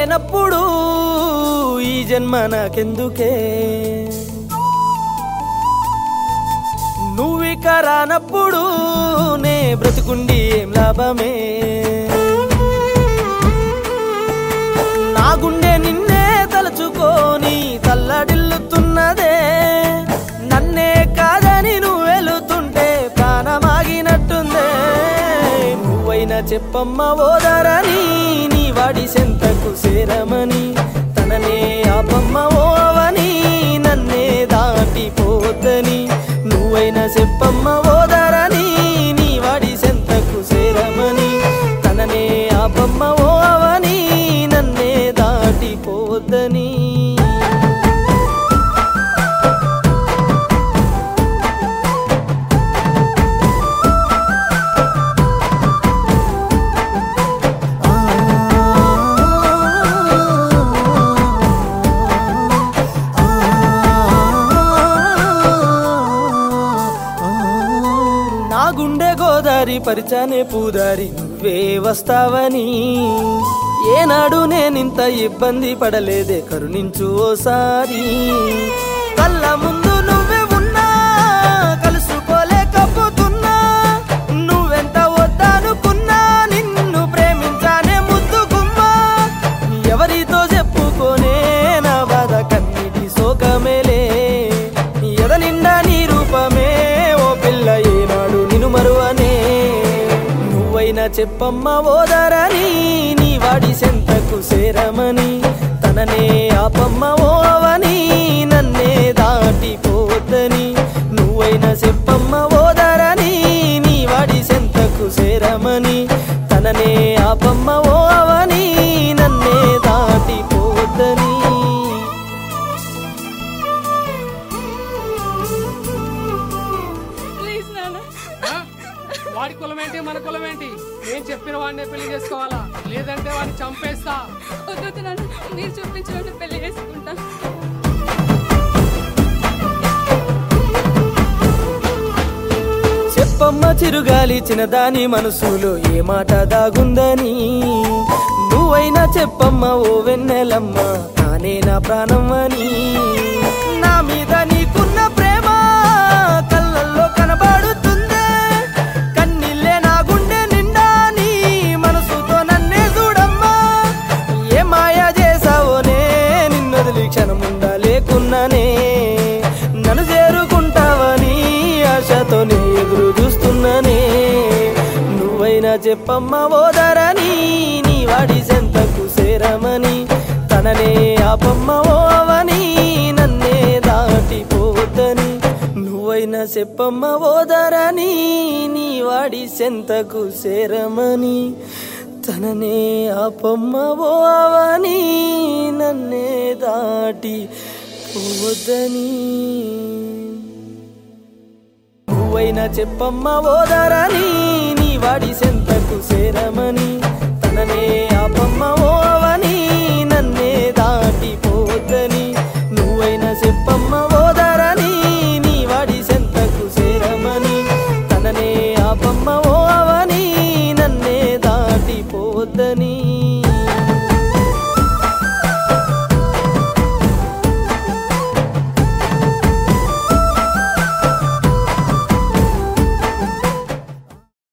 లేనప్పుడు ఈ జన్మ నాకెందుకే నువ్విక రానప్పుడు నే బ్రతుకుండి ఏం లాభమే నా గుండె నిన్నే తలుచుకొని తల్లడిల్లుతున్నదే నన్నే కాదని నువ్వు వెళుతుంటే ప్రాణమాగినట్టుందే నువ్వైనా చెప్పమ్మ ఓదరని నీ వాడి సెంతకు సేరమని తననే ఆపమ్మ ఓవని నన్నే దాటిపోద్దని నువ్వైనా చెప్పమ్మ ఓదరని నీ వాడి సెంతకు సేరమని తననే ఆపమ్మ ఓవని నన్నే దాటిపోద్దని నా గుండె గోదారి పరిచానే పూదారి నువ్వే వస్తావని ఏనాడు నేనింత ఇబ్బంది పడలేదే కరుణించు ఓసారి కళ్ళ ముందు నువ్వే ఉన్నా కలుసుకోలేకపోతున్నా నువ్వెంత వద్దనుకున్నా నిన్ను ప్రేమించానే ముద్దుకుమ్మా ఎవరితో చెప్పుకోనే నా బాధ కన్నీటి శోకమేలే ఎద నిండా నీ రూపమే ఓ పిల్ల ఏనాడు నిన్ను మరువనే నువ్వైనా చెప్పమ్మ ఓదరని నీ వాడి సెంతకు సేరమని తననే ఆపమ్మ ఓవని నన్నే దాటిపోద్దని నువ్వైనా చెప్పమ్మ ఓదరని నీ వాడి సెంతకు సేరమని తననే ఆపమ్మ ఓవని నన్నే దాటిపోద్దని ప్లీజ్ నాన్న ఆ? వాడి కులం ఏంటి మన కులం ఏంటి నేను చెప్పిన వాడినే పెళ్లి చేసుకోవాలా లేదంటే వాడిని చంపేస్తా వద్దొద్దు నాన్న మీరు చూపించినట్టు పెళ్లి చేసుకుంటా చెప్పమ్మ చిరుగాలి చిన్నదాని మనసులో ఏ మాట దాగుందని నువ్వైనా చెప్పమ్మ ఓ వెన్నెలమ్మ తానే నా ప్రాణం అని నా మీద నీకున్న ప్రేమ కళ్ళల్లో కనబడుతుందే కన్నీళ్ళే నా గుండె నిండా నీ మనసుతో నన్నే చూడమ్మా ఏ మాయ చేసావోనే నిన్నొదిలి క్షణముండా లేకున్నానే నన్ను చేరుకుంటావని ఆశతోనే ఎదురు చూస్తున్నానే నువ్వైనా చెప్పమ్మ ఓదరని నీ వాడి సెంతకు సేరమని తననే ఆపమ్మ ఓవని నన్నే దాటిపోవద్దని నువ్వైనా చెప్పమ్మ ఓదరని నీ వాడి సెంతకు సేరమని తననే ఆపమ్మ ఓవని నన్నే దాటి పోవద్దని నువ్వైనా చెప్పమ్మ ఓదరని నీ వాడి సెంతకు సేరమని తననే